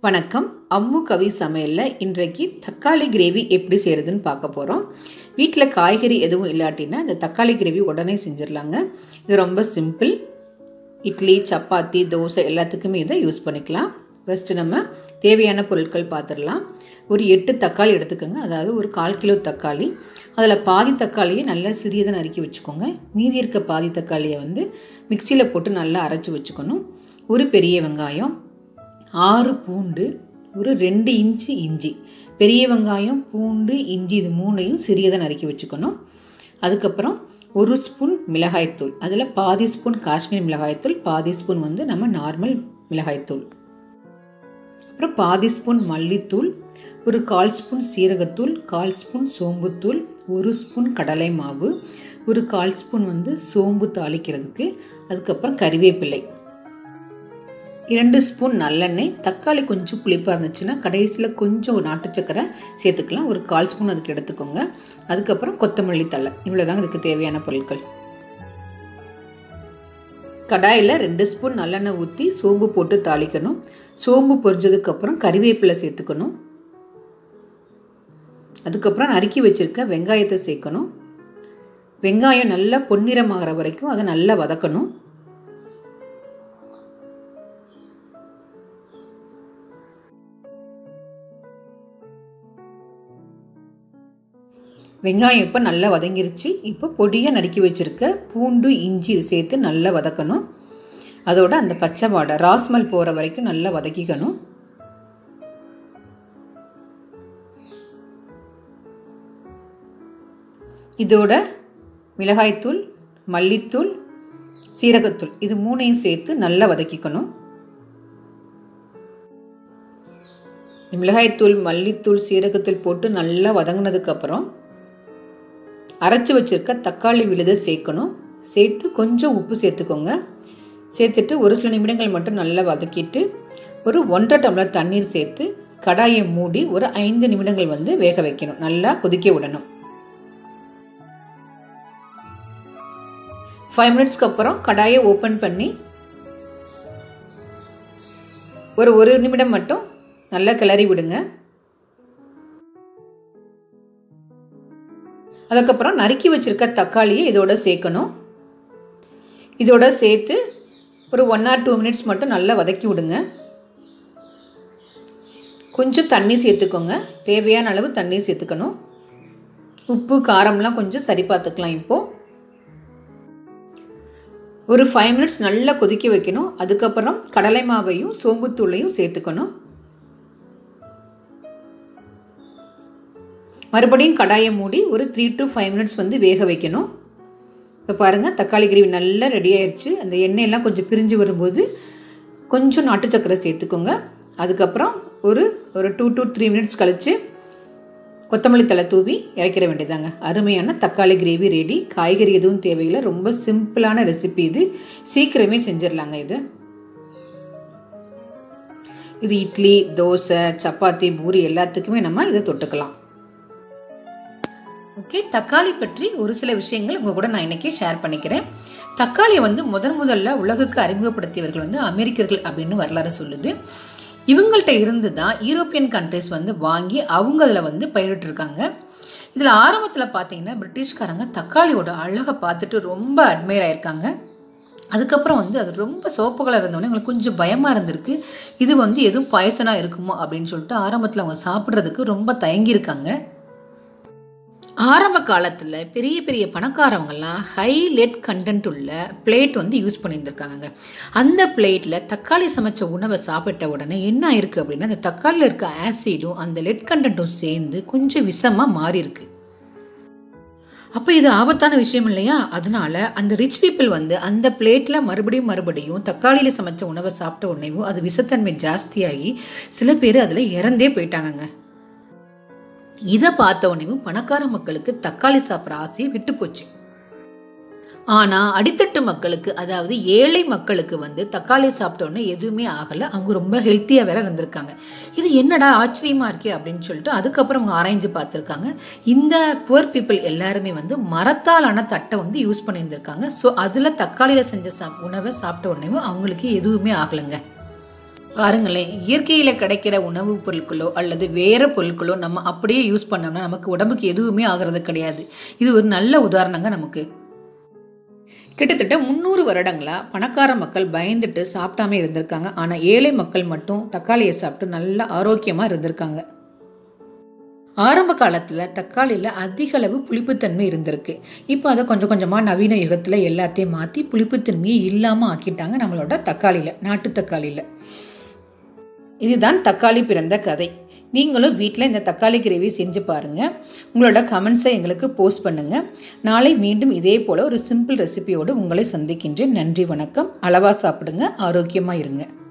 வணக்கம் அம்மு கவி சமையலில் இன்றைக்கு தக்காளி கிரேவி எப்படி செய்கிறதுன்னு பார்க்க போகிறோம் வீட்டில் காய்கறி எதுவும் இல்லாட்டினா இந்த தக்காளி கிரேவி உடனே செஞ்சிடலாங்க இது ரொம்ப சிம்பிள் இட்லி சப்பாத்தி தோசை எல்லாத்துக்குமே இதை யூஸ் பண்ணிக்கலாம் ஃபஸ்ட்டு நம்ம தேவையான பொருட்கள் பார்த்துடலாம் ஒரு எட்டு தக்காளி எடுத்துக்கோங்க அதாவது ஒரு கால் கிலோ தக்காளி அதில் பாதி தக்காளியை நல்லா சிறியதாக நறுக்கி வச்சுக்கோங்க மீதி இருக்க பாதி தக்காளியை வந்து மிக்சியில் போட்டு நல்லா அரைச்சி வச்சுக்கணும் ஒரு பெரிய வெங்காயம் ஆறு பூண்டு ஒரு ரெண்டு இன்ச்சு இஞ்சி பெரிய வெங்காயம் பூண்டு இஞ்சி இது மூணையும் சிறியதாக நறுக்கி வச்சுக்கணும் அதுக்கப்புறம் ஒரு ஸ்பூன் மிளகாய்த்தூள் அதில் பாதி ஸ்பூன் காஷ்மீர் மிளகாய்த்தூள் பாதி ஸ்பூன் வந்து நம்ம நார்மல் மிளகாய்த்தூள் அப்புறம் பாதி ஸ்பூன் மல்லித்தூள் ஒரு கால் ஸ்பூன் சீரகத்தூள் கால் ஸ்பூன் சோம்புத்தூள் ஒரு ஸ்பூன் கடலை மாவு ஒரு கால் ஸ்பூன் வந்து சோம்பு தாளிக்கிறதுக்கு அதுக்கப்புறம் கறிவேப்பிலை இரண்டு ஸ்பூன் நல்லெண்ணெய் தக்காளி கொஞ்சம் புளிப்பாக இருந்துச்சுன்னா கடைசியில் கொஞ்சம் ஒரு நாட்டு சக்கரை சேர்த்துக்கலாம் ஒரு கால் ஸ்பூன் அதுக்கு எடுத்துக்கோங்க அதுக்கப்புறம் கொத்தமல்லி தழை இவ்வளோதாங்க இதுக்கு தேவையான பொருட்கள் கடாயில் ரெண்டு ஸ்பூன் நல்லெண்ணெய் ஊற்றி சோம்பு போட்டு தாளிக்கணும் சோம்பு பொரிஞ்சதுக்கப்புறம் கறிவேப்பிலை சேர்த்துக்கணும் அதுக்கப்புறம் நறுக்கி வச்சுருக்க வெங்காயத்தை சேர்க்கணும் வெங்காயம் நல்லா பொன்னிறமாகிற வரைக்கும் அதை நல்லா வதக்கணும் வெங்காயம் இப்போ நல்லா வதங்கிருச்சு இப்போ பொடியாக நறுக்கி வச்சுருக்க பூண்டு இஞ்சி இது சேர்த்து நல்லா வதக்கணும் அதோட அந்த பச்சை வாடை ராஸ்மல் போகிற வரைக்கும் நல்லா வதக்கிக்கணும் இதோட மிளகாய்த்தூள் மல்லித்தூள் சீரகத்தூள் இது மூணையும் சேர்த்து நல்லா வதக்கிக்கணும் மிளகாய்த்தூள் மல்லித்தூள் சீரகத்தூள் போட்டு நல்லா வதங்கினதுக்கப்புறம் அரைச்சி வச்சுருக்க தக்காளி விழுதை சேர்க்கணும் சேர்த்து கொஞ்சம் உப்பு சேர்த்துக்கோங்க சேர்த்துட்டு ஒரு சில நிமிடங்கள் மட்டும் நல்லா வதக்கிட்டு ஒரு ஒன்றரை டம்ளர் தண்ணீர் சேர்த்து கடாயை மூடி ஒரு ஐந்து நிமிடங்கள் வந்து வேக வைக்கணும் நல்லா கொதிக்க விடணும் ஃபைவ் மினிட்ஸ்க்கு அப்புறம் கடாயை ஓப்பன் பண்ணி ஒரு ஒரு நிமிடம் மட்டும் நல்லா கிளறி விடுங்க அதுக்கப்புறம் நறுக்கி வச்சுருக்க தக்காளியை இதோட சேர்க்கணும் இதோட சேர்த்து ஒரு ஒன் ஆர் டூ மினிட்ஸ் மட்டும் நல்லா வதக்கி விடுங்க கொஞ்சம் தண்ணி சேர்த்துக்கோங்க தேவையான அளவு தண்ணி சேர்த்துக்கணும் உப்பு காரம்லாம் கொஞ்சம் சரி பார்த்துக்கலாம் இப்போது ஒரு ஃபைவ் மினிட்ஸ் நல்லா கொதிக்க வைக்கணும் அதுக்கப்புறம் கடலை மாவையும் சோம்புத்தூளையும் சேர்த்துக்கணும் மறுபடியும் கடாயை மூடி ஒரு த்ரீ டு ஃபைவ் மினிட்ஸ் வந்து வேக வைக்கணும் இப்போ பாருங்கள் தக்காளி கிரேவி நல்லா ரெடி ஆயிடுச்சு அந்த எண்ணெயெல்லாம் கொஞ்சம் பிரிஞ்சு வரும்போது கொஞ்சம் நாட்டு சக்கரை சேர்த்துக்கோங்க அதுக்கப்புறம் ஒரு ஒரு டூ டு த்ரீ மினிட்ஸ் கழித்து கொத்தமல்லி தலை தூவி இறக்கிற வேண்டியதாங்க அருமையான தக்காளி கிரேவி ரெடி காய்கறி எதுவும் தேவையில்லை ரொம்ப சிம்பிளான ரெசிபி இது சீக்கிரமே செஞ்சிடலாங்க இது இது இட்லி தோசை சப்பாத்தி பூரி எல்லாத்துக்குமே நம்ம இதை தொட்டுக்கலாம் ஓகே தக்காளி பற்றி ஒரு சில விஷயங்கள் உங்கள் கூட நான் இன்றைக்கி ஷேர் பண்ணிக்கிறேன் தக்காளியை வந்து முதன் முதல்ல உலகுக்கு அறிமுகப்படுத்தியவர்கள் வந்து அமெரிக்கர்கள் அப்படின்னு வரலாறு சொல்லுது இவங்கள்ட்ட இருந்து தான் யூரோப்பியன் கண்ட்ரிஸ் வந்து வாங்கி அவங்கள வந்து பயிரிட்டிருக்காங்க இதில் ஆரம்பத்தில் பார்த்தீங்கன்னா பிரிட்டிஷ்காரங்க தக்காளியோட அழகை பார்த்துட்டு ரொம்ப அட்மையர் ஆயிருக்காங்க அதுக்கப்புறம் வந்து அது ரொம்ப சோப்பு கலர் இருந்தோடனே எங்களுக்கு கொஞ்சம் பயமாக இருந்திருக்கு இது வந்து எதுவும் பாயசனாக இருக்குமோ அப்படின்னு சொல்லிட்டு ஆரம்பத்தில் அவங்க சாப்பிட்றதுக்கு ரொம்ப தயங்கியிருக்காங்க ஆரம்ப காலத்தில் பெரிய பெரிய பணக்காரவங்கெல்லாம் ஹை லெட் கண்டென்ட் உள்ள பிளேட் வந்து யூஸ் பண்ணியிருந்திருக்காங்க அந்த பிளேட்டில் தக்காளி சமைச்ச உணவை சாப்பிட்ட உடனே என்ன ஆயிருக்கு அப்படின்னா அந்த தக்காளியில் இருக்க ஆசிடும் அந்த லெட் கண்டென்ட்டும் சேர்ந்து கொஞ்சம் விஷமாக மாறி இருக்கு அப்போ இது ஆபத்தான விஷயம் இல்லையா அதனால அந்த ரிச் பீப்புள் வந்து அந்த பிளேட்டில் மறுபடியும் மறுபடியும் தக்காளியில் சமைச்ச உணவை சாப்பிட்ட உடனேவும் அது விஷத்தன்மை ஜாஸ்தியாகி சில பேர் அதில் இறந்தே போயிட்டாங்கங்க இதை பார்த்த உடனேவும் பணக்கார மக்களுக்கு தக்காளி சாப்பிட்ற ஆசையை விட்டு போச்சு ஆனால் அடித்தட்டு மக்களுக்கு அதாவது ஏழை மக்களுக்கு வந்து தக்காளி சாப்பிட்ட உடனே எதுவுமே ஆகலை அவங்க ரொம்ப ஹெல்த்தியாக வேற இருந்திருக்காங்க இது என்னடா ஆச்சரியமா இருக்கே அப்படின்னு சொல்லிட்டு அதுக்கப்புறம் அவங்க ஆராய்ஞ்சு பார்த்துருக்காங்க இந்த புவர் பீப்புள் எல்லாருமே வந்து மரத்தாலான தட்டை வந்து யூஸ் பண்ணியிருந்திருக்காங்க ஸோ அதில் தக்காளியில் செஞ்ச சா உணவை சாப்பிட்ட உடனேவும் அவங்களுக்கு எதுவுமே ஆகலைங்க பாருங்களேன் இயற்கையில் கிடைக்கிற உணவுப் பொருட்களோ அல்லது வேறு பொருட்களோ நம்ம அப்படியே யூஸ் பண்ணோம்னா நமக்கு உடம்புக்கு எதுவுமே ஆகிறது கிடையாது இது ஒரு நல்ல உதாரணங்க நமக்கு கிட்டத்தட்ட முந்நூறு வருடங்களாக பணக்கார மக்கள் பயந்துட்டு சாப்பிடாம இருந்திருக்காங்க ஆனால் ஏழை மக்கள் மட்டும் தக்காளியை சாப்பிட்டு நல்லா ஆரோக்கியமாக இருந்திருக்காங்க ஆரம்ப காலத்தில் தக்காளியில் அதிக அளவு புளிப்புத்தன்மை இருந்திருக்கு இப்போ அதை கொஞ்சம் கொஞ்சமாக நவீன யுகத்தில் எல்லாத்தையும் மாற்றி புளிப்புத்தன்மையை இல்லாமல் ஆக்கிட்டாங்க நம்மளோட தக்காளியில் நாட்டு தக்காளியில் இதுதான் தக்காளி பிறந்த கதை நீங்களும் வீட்டில் இந்த தக்காளி கிரேவி செஞ்சு பாருங்கள் உங்களோட கமெண்ட்ஸை எங்களுக்கு போஸ்ட் பண்ணுங்கள் நாளை மீண்டும் இதே போல் ஒரு சிம்பிள் ரெசிபியோடு உங்களை சந்திக்கின்றேன் நன்றி வணக்கம் அளவாக சாப்பிடுங்க ஆரோக்கியமாக இருங்க